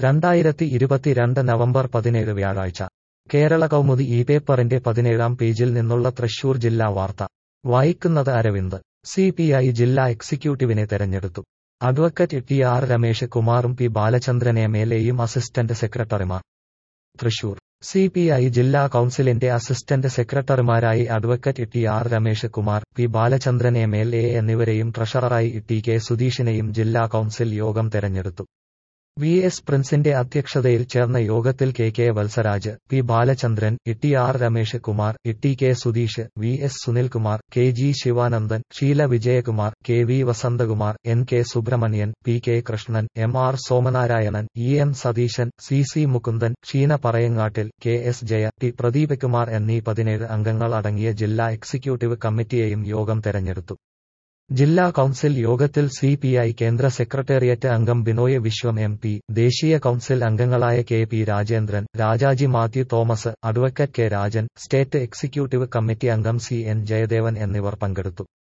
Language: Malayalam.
രണ്ടായിരത്തി ഇരുപത്തിരണ്ട് നവംബർ പതിനേഴ് വ്യാഴാഴ്ച കേരള കൗമുദി ഈ പേപ്പറിന്റെ പതിനേഴാം പേജിൽ നിന്നുള്ള തൃശൂർ ജില്ലാ വാർത്ത വായിക്കുന്നത് അരവിന്ദ് സി പി ഐ ജില്ലാ എക്സിക്യൂട്ടീവിനെ തെരഞ്ഞെടുത്തു അഡ്വക്കറ്റ് ടി ആർ രമേശ് കുമാറും പി ബാലചന്ദ്രൻ എം എൽ എയും അസിസ്റ്റന്റ് സെക്രട്ടറിമാർ തൃശൂർ സി പി ഐ ജില്ലാ കൌൺസിലിന്റെ അസിസ്റ്റന്റ് സെക്രട്ടറിമാരായി advocate T R Ramesh Kumar P Balachandran M L A എന്നിവരെയും ട്രഷററായി ടി കെ സുധീഷിനെയും ജില്ലാ കൌൺസിൽ യോഗം തെരഞ്ഞെടുത്തു വി എസ് പ്രിൻസിന്റെ അധ്യക്ഷതയിൽ ചേർന്ന യോഗത്തിൽ K K Valsaraj P Balachandran T R Ramesh Kumar T K Sudheesh V S Sunilkumar K G Sivanandan Sheela Vijayakumar K V Vasanthakumar N K Subramanian P K Krishnan M R Somanarayanan E M Satheesan C C Mukundan Sheena Parayangattil K S Jaya T Pradeep Kumar എന്നീ പതിനേഴ് അംഗങ്ങൾ അടങ്ങിയ ജില്ലാ എക്സിക്യൂട്ടീവ് കമ്മിറ്റിയെയും യോഗം തെരഞ്ഞെടുത്തു ജില്ലാ കൌൺസിൽ യോഗത്തിൽ സി പി ഐ കേന്ദ്ര സെക്രട്ടേറിയറ്റ് അംഗം ബിനോയ് വിശ്വം എം പി ദേശീയ കൌൺസിൽ അംഗങ്ങളായ K P Rajendran Rajaji Mathew Thomas advocate K Rajan state executive committee അംഗം സി എൻ ജയദേവൻ എന്നിവർ പങ്കെടുത്തു